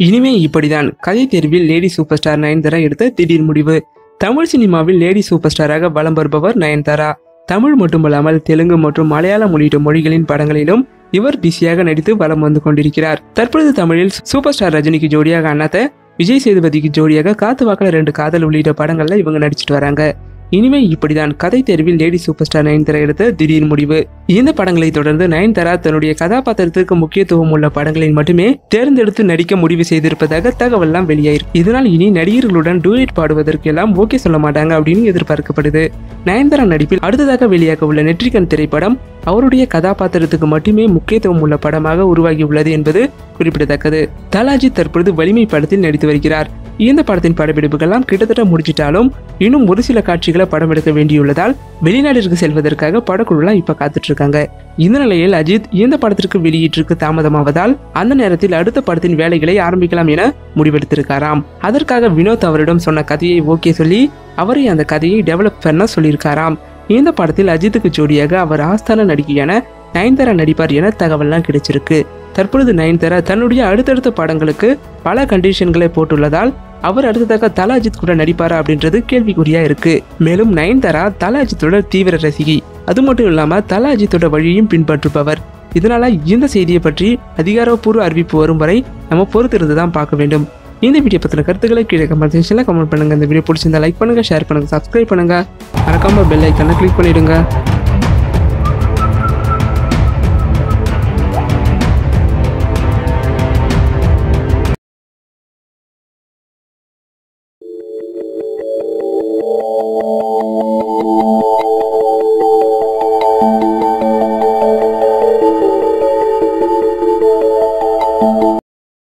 இனிமே இப்படிதான் கதை தேர்வில் லேடி சூப்பர் ஸ்டார் நயன்தாரா எடுத்த திடீர் முடிவு தமிழ் சினிமாவில் லேடி சூப்பர் ஸ்டாராக வலம் வருபவர் நயன்தாரா தமிழ் மட்டுமல்லாமல் தெலுங்கு மற்றும் மலையாளம் உள்ளிட்ட மொழிகளின் படங்களிலும் இவர் பிஸியாக நடித்து வலம் வந்து கொண்டிருக்கிறார் தற்பொழுது தமிழில் சூப்பர் ஸ்டார் ரஜினிக்கு ஜோடியாக அண்ணாத்த விஜய் சேதுபதிக்கு ஜோடியாக காத்து வாக்கில் ரெண்டு காதல் உள்ளிட்ட படங்கள்ல இவங்க நடிச்சிட்டு வராங்க இனிமே இப்படிதான் கதை தேர்வில் லேடி சூப்பர் ஸ்டார் நயன்தாரா எடுத்த திடீர் முடிவு இந்த படங்களை தொடர்ந்து நயன்தாரா தன்னுடைய கதாபாத்திரத்திற்கு முக்கியத்துவம் உள்ள படங்களில் மட்டுமே தேர்ந்தெடுத்து நடிக்க முடிவு செய்திருப்பதாக தகவல்லாம் வெளியாயிருக்கு இதனால் இனி நடிகர்களுடன் டூயட் பாடுவதற்கு எல்லாம் ஓகே சொல்ல மாட்டாங்க அப்படின்னு எதிர்பார்க்கப்படுது நயன்தாரா நடிப்பில் அடுத்ததாக வெளியாக உள்ள நெற்றிகன் திரைப்படம் அவருடைய கதாபாத்திரத்துக்கு மட்டுமே முக்கியத்துவம் உள்ள படமாக உருவாகி உள்ளது என்பது குறிப்பிடத்தக்கது தலாஜி தற்பொழுது வலிமை படத்தில் நடித்து வருகிறார் இந்த படத்தின் படப்பிடிப்புகள்லாம் கிட்டத்தட்ட முடிச்சிட்டாலும் இன்னும் ஒரு சில காட்சிகளை படம் எடுக்க வேண்டியுள்ளதால் வெளிநாட்டிற்கு செல்வதற்காக படக்குழுலாம் இப்ப காத்துட்டு இருக்காங்க இந்த நிலையில் அஜித் இந்த படத்திற்கு வெளியீட்டிற்கு தாமதமாவதால் அந்த நேரத்தில் அடுத்த படத்தின் வேலைகளை ஆரம்பிக்கலாம் என முடிவெடுத்திருக்காராம் அதற்காக வினோத் அவரிடம் சொன்ன கதையை ஓகே சொல்லி அவரை அந்த கதையை டெவலப் பண்ண சொல்லியிருக்காராம் இந்த படத்தில் அஜித்துக்கு ஜோடியாக அவர் ஆஸ்தான நடிகையான நயன்தாரா நடிப்பார் என தகவல்லாம் கிடைச்சிருக்கு தற்பொழுது நயன்தாரா தன்னுடைய அடுத்தடுத்த படங்களுக்கு பல கண்டிஷன்களை போட்டுள்ளதால் அவர் அடுத்ததாக தல அஜித் கூட நடிப்பாரா அப்படின்றது கேள்விக்குறியா இருக்கு மேலும் நயன்தாரா தல அஜித்தோட தீவிர ரசிகை அது மட்டும் இல்லாம தல அஜித்தோட வழியையும் பின்பற்றுபவர் இதனால இந்த செய்தியை பற்றி அதிகாரப்பூர்வ அறிவிப்பு வரும் வரை நம்ம பொறுத்திருந்து தான் பார்க்க வேண்டும் இந்த வீடியோ பற்றின கருத்துக்களை கீழே கமெண்ட் செக்ஷனில் கமெண்ட் பண்ணுங்க இந்த வீடியோ பிடிச்சிருந்தா லைக் பண்ணுங்க ஷேர் பண்ணுங்க சப்ஸ்கிரைப் பண்ணுங்க மறக்காம பெல் ஐக்கனை கிளிக் பண்ணிடுங்க